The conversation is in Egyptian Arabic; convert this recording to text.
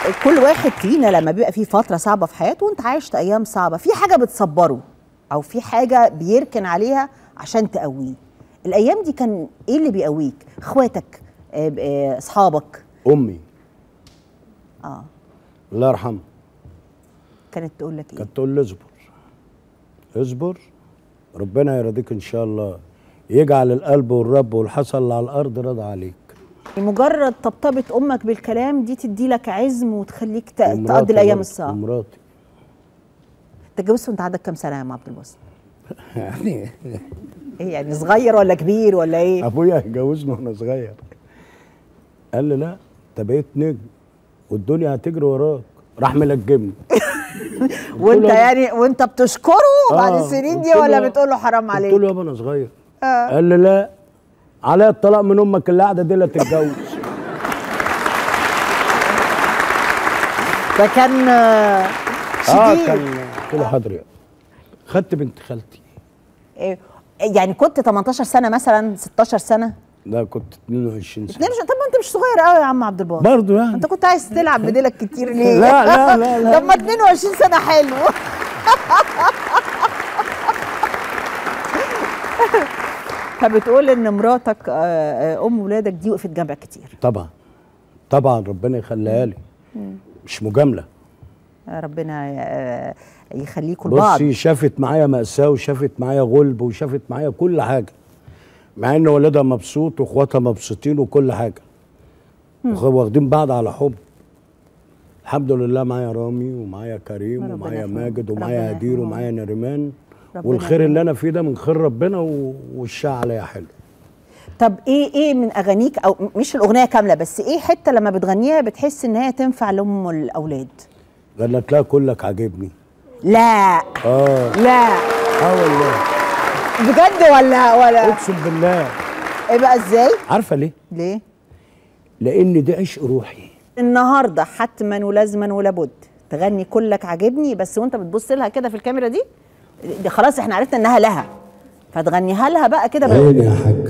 كل واحد فينا لما بيبقى فيه فتره صعبه في حياته وانت عايشت ايام صعبه في حاجه بتصبره او في حاجه بيركن عليها عشان تقويه الايام دي كان ايه اللي بيقويك اخواتك آه، آه، اصحابك امي اه الله يرحمها كانت تقول لك ايه كانت تقول لي اصبر اصبر ربنا يرضيك ان شاء الله يجعل القلب والرب والحصى اللي على الارض رضا عليك مجرد طبطبه امك بالكلام دي تدي لك عزم وتخليك ت- ومراتي تقضي الايام برضه، الصعبه ومراتي انت اتجوزت وانت عندك كام سنه يا عم عبد الباسط يعني ايه يعني صغير ولا كبير ولا ايه ابويا اتجوزني وانا صغير قال لي لا انت بقيت نجم والدنيا هتجري وراك راح ملجمني وانت له- يعني وانت بتشكره بعد آه، السنين دي قلت ولا له- بتقول له حرام قلت له عليك يابا انا صغير قال لي لا عليا الطلاق من امك اللي قاعده دي لا تتجوز ده كان آه، اه شديد كان قلت له حاضر يابا خدت بنت خالتي إيه، يعني كنت 18 سنه مثلا 16 سنه ده كنت 22 سنه 22 طب ما انت مش صغير قوي يا عم عبد الباسط برضه يعني انت كنت عايز تلعب بديلك كتير ليه لا، لا، لا، لا. طب ما 22 سنه حلو فبتقول ان مراتك آه، آه، ام ولادك دي وقفت جنبك كتير طبعا طبعا ربنا يخليها لي مش مجامله آه، ربنا آه، يخليكوا لبعض بصي شافت معايا مأساة وشافت معايا غلب وشافت معايا كل حاجة مع ان والدها مبسوط واخواتها مبسوطين وكل حاجة وخ- واخدين بعض على حب الحمد لله معايا رامي ومعايا كريم ربنا ومعايا يحفظهم. ماجد ربنا ومعايا هدير يحفظهم. ومعايا نريمان ربنا والخير اللي يحفظهم. انا فيه ده من خير ربنا و- والشاع عليا حلو طب ايه ايه من اغانيك او م- مش الاغنيه كامله بس ايه حته لما بتغنيها بتحس ان هي تنفع لام الاولاد غنت لها كلك عاجبني لا اه لا اه والله بجد ولا ولا اقسم بالله ايه بقى ازاي عارفه ليه؟ ليه لان ده عشق روحي النهارده حتما ولازما ولابد تغني كلك عاجبني بس وانت بتبص لها كده في الكاميرا دي دي خلاص احنا عرفنا انها لها فتغنيها لها بقى كده بقى عيني يا حاج